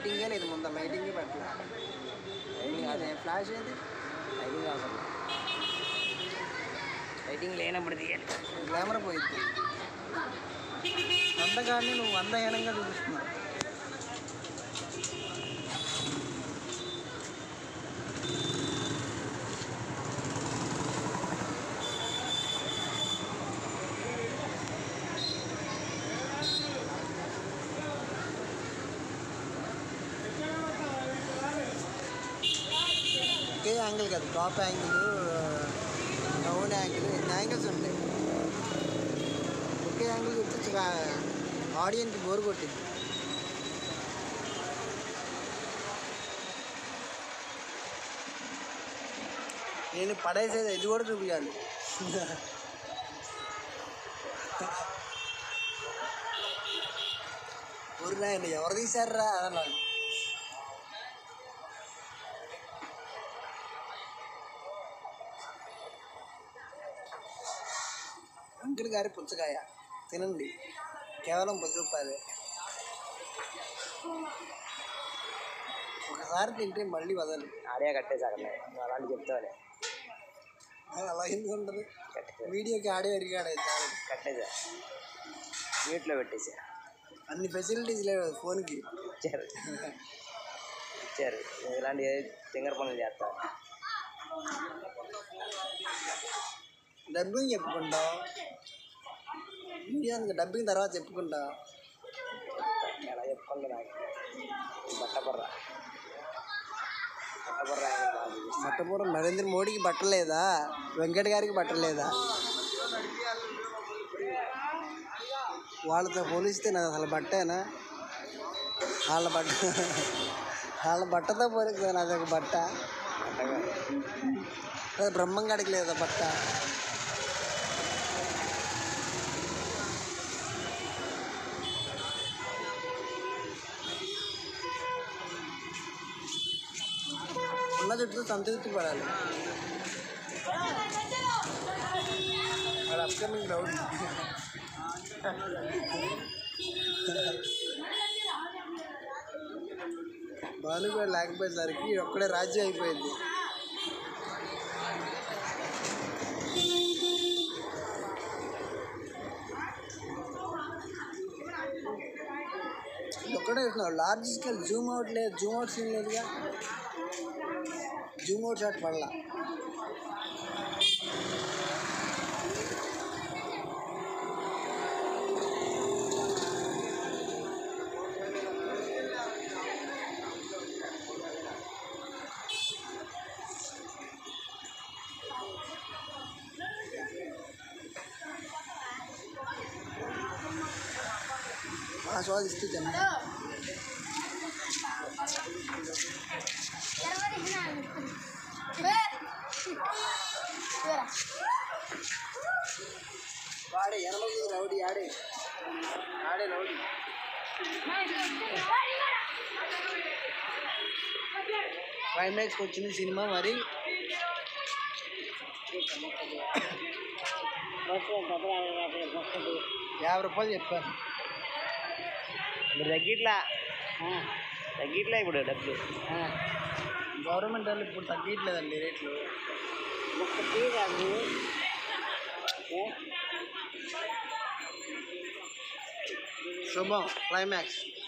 లైటింగే లేదు ముందు లైటింగే పెట్టలే అదే ఫ్లాష్ ఏది లైటింగ్ అవసరం లైటింగ్ లేనప్పుడు తీయాలి గ్లామర్ పోయిద్ది అందగాన్ని నువ్వు అందహీనంగా చూపిస్తున్నావు ఒకే యాంగిల్ కాదు టాప్ యాంగిల్ డౌన్ యాంగిల్ ఎన్ని యాంగిల్స్ ఉంటాయి ఒకే యాంగిల్ చూస్తే ఆడియన్కి బోర్ కొట్టింది నేను పడేసేది ఇది కూడా చూపించాలి ఊరు నాయన ఎవరు తీశారా అన్నాను అంకుల్ గారి పుచ్చకాయ తినండి కేవలం పది రూపాయలే ఒకసారి తింటే మళ్ళీ వదలు ఆడియా కట్టేసి అక్కడ నువ్వు అలాంటి చెప్తావులే ఆ, అలా ఎందుకు ఉంటుంది కట్టేసా వీడియోకి ఆడే అడిగాడు చాలు కట్టేసా మ్యూట్లో పెట్టేసా అన్ని ఫెసిలిటీస్ లేవు ఫోన్కి ఇచ్చారు ఇచ్చారు నువ్వు ఇలాంటి ఫింగర్ పనులు చేస్తావు డబ్బింగ్ చెప్పుకుంటావు వీడియో డబ్బింగ్ తర్వాత చెప్పుకుంటా ఎలా చెప్పుకుంది నాకు బట్టబర్ర బట్టబర్ర బాగా బట్టపూరం నరేంద్ర మోడీకి బట్టలేదా వెంకట్ గారికి బట్టలేదా వాళ్ళతో పోలిస్తే నాకు అసలు బట్టేనా వాళ్ళ బట్ట వాళ్ళ బట్టతో పోలిస్తే నాది ఒక బట్ట బట్టగా అదే బ్రహ్మంగాడికి లేదా బట్ట ఉన్న చుట్టూ సంతృప్తి పడాలి వాడు అప్కమింగ్ డౌట్ బాలు కూడా లేకపోయేసరికి ఈడు ఒక్కడే రాజ్యం అయిపోయింది ఇది ఒక్కడే చూస్తున్నావు లార్జ్ స్కేల్ జూమ్ అవుట్ లేదు జూమ్ అవుట్ సీన్ లేదుగా జూమ్ అవుట్ షాట్ పడలా ఆస్వాదిస్తూ తిన్నా వాడే ఎనభై రౌడీ ఆడే ఆడే రౌడీ క్లైమాక్స్కి వచ్చింది సినిమా మరి యాభై రూపాయలు చెప్పాను ఇప్పుడు తగ్గిట్లా తగ్గిట్లా ఇప్పుడు డబ్బులు గవర్నమెంట్ వాళ్ళు ఇప్పుడు తగ్గట్లేదండి రేట్లు ఒక్కటి కాదు శుభం క్లైమాక్స్